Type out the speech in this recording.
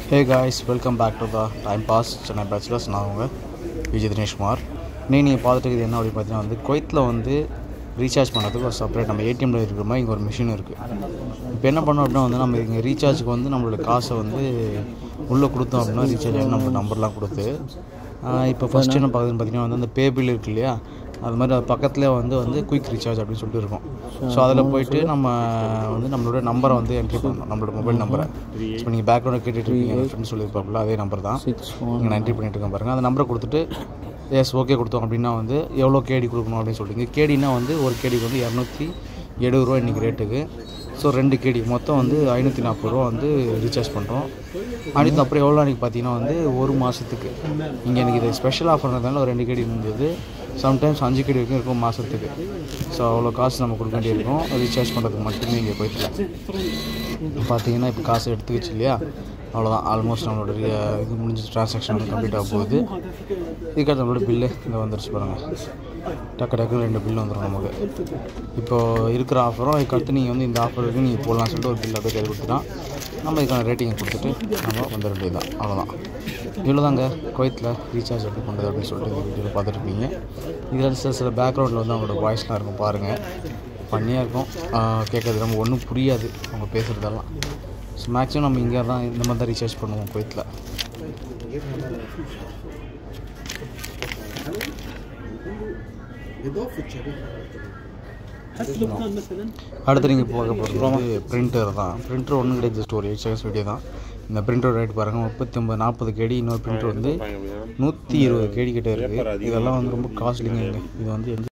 hey guys welcome back to the time pass Chennai bachelors நான் அவங்க விஜய் தினேஷ்குமார் நீ நீங்கள் பார்த்துட்டு இருக்குது என்ன அப்படின்னு பார்த்தீங்கன்னா வந்து குவைத்தில் வந்து ரீசார்ஜ் பண்ணுறதுக்கு ஒரு செப்பரேட் நம்ம ஏடிஎம்ல இருக்கிற மாதிரி இங்கே ஒரு மிஷின் இருக்குது இப்போ என்ன பண்ணோம் அப்படின்னா வந்து நம்ம இங்கே ரீசார்ஜுக்கு வந்து நம்மளோட காசை வந்து உள்ளே கொடுத்தோம் அப்படின்னா ரீசார்ஜ் ஆகி நம்ம நம்பர்லாம் கொடுத்து ஆஹ் இப்போ ஃபஸ்ட்டு என்ன பார்க்குதுன்னு பார்த்தீங்கன்னா வந்து அந்த பே பில் இருக்கு இல்லையா அது மாதிரி அது பக்கத்துலேயே வந்து வந்து குயிக் ரீசார்ஜ் அப்படின்னு சொல்லிட்டு இருக்கும் ஸோ அதில் போயிட்டு நம்ம வந்து நம்மளோட நம்பரை வந்து என்ட்ரி பண்ணணும் நம்மளோட மொபைல் நம்பரை இப்போ நீங்கள் பேக்ரவுண்டில் கேட்டுட்டு இருக்கீங்க என் ஃப்ரெண்ட் சொல்லியிருப்பாப்புல அதே நம்பர் தான் சிக்ஸ் நீங்கள் என்ட்ரி பண்ணிட்டு இருக்கேன் பாருங்கள் அந்த நம்பரை கொடுத்துட்டு எஸ் ஓகே கொடுத்தோம் அப்படின்னா வந்து எவ்வளோ கேடி கொடுக்கணும் அப்படின்னு சொல்லிங்க கேடினா வந்து ஒரு கேடிக்கு வந்து இரநூத்தி எழுபது ரூபா இன்றைக்கி ரேட்டுக்கு ஸோ ரெண்டு கேடி மொத்தம் வந்து ஐநூற்றி நாற்பது ரூபா வந்து ரீசார்ஜ் பண்ணுறோம் அடுத்து அப்புறம் எவ்வளோ அன்றைக்கி பார்த்தீங்கன்னா வந்து ஒரு மாதத்துக்கு இங்கே எனக்கு இது ஸ்பெஷல் ஆஃபர்ன்றதுனால ஒரு ரெண்டு கேடி இருந்தது சம்டைம்ஸ் அஞ்சு கேடி வரைக்கும் இருக்கும் மாதத்துக்கு ஸோ அவ்வளோ காசு நம்ம கொடுக்க வேண்டியிருக்கும் ரீசார்ஜ் பண்ணுறதுக்கு மட்டுமே இங்கே போயிட்டு பார்த்தீங்கன்னா இப்போ காசு எடுத்துக்கிச்சு இல்லையா அவ்வளோதான் ஆல்மோஸ்ட் நம்மளோட re- இது முடிஞ்ச ட்ரான்சாக்ஷன் வந்து கம்ப்ளீட் ஆக போகுது இதுக்காக நம்மளோட பில்லு இங்கே வந்துருச்சு பாருங்கள் டக்கு டக்குன்னு ரெண்டு பில்லு வந்துடும் நமக்கு இப்போது இருக்கிற ஆஃபரும் அதுக்கடுத்து நீங்கள் வந்து இந்த ஆஃபர் இருக்குது நீங்கள் போடலாம்னு சொல்லிட்டு ஒரு பில் அப்படியே கையில் கொடுத்துட்டா நம்ம இதுக்கான ரேட்டிங் கொடுத்துட்டு நம்ம வந்துட வேண்டியது தான் அவ்வளோதான் இவ்வளோ தாங்க குவைத்தில் ரீசார்ஜ் எப்படி பண்ணுறது அப்படின்னு சொல்லிட்டு இந்த வீடியோவில் பார்த்துருப்பீங்க இதில் சில சில பேக்ரவுண்டில் வந்து அவங்களோட வாய்ஸ்லாம் இருக்கும் பாருங்கள் பண்ணியாக இருக்கும் கேட்கறது நம்ம ஒன்றும் புரியாது அவங்க பேசுகிறதெல்லாம் ஸோ மேக்ஸிமம் நம்ம இங்கே தான் இந்த மாதிரி தான் ரீசார்ஜ் பண்ணுவோம் குவைத்தில் அடுத்து நீங்கள் போக போகிறது வந்து பிரிண்டர் தான் பிரிண்டர் ஒன்றும் கிடையாது ஜஸ்ட் ஒரு எயிட் செகண்ட்ஸ் வீடியோ தான் இந்த பிரிண்டர் ரேட் பாருங்கள் முப்பத்தி ஒம்பது நாற்பது கேடி இன்னொரு பிரிண்டர் வந்து நூற்றி இருபது கேடி கிட்ட இருக்குது இதெல்லாம் வந்து ரொம்ப காஸ்ட்லிங்க இங்கே இது வந்து எந்த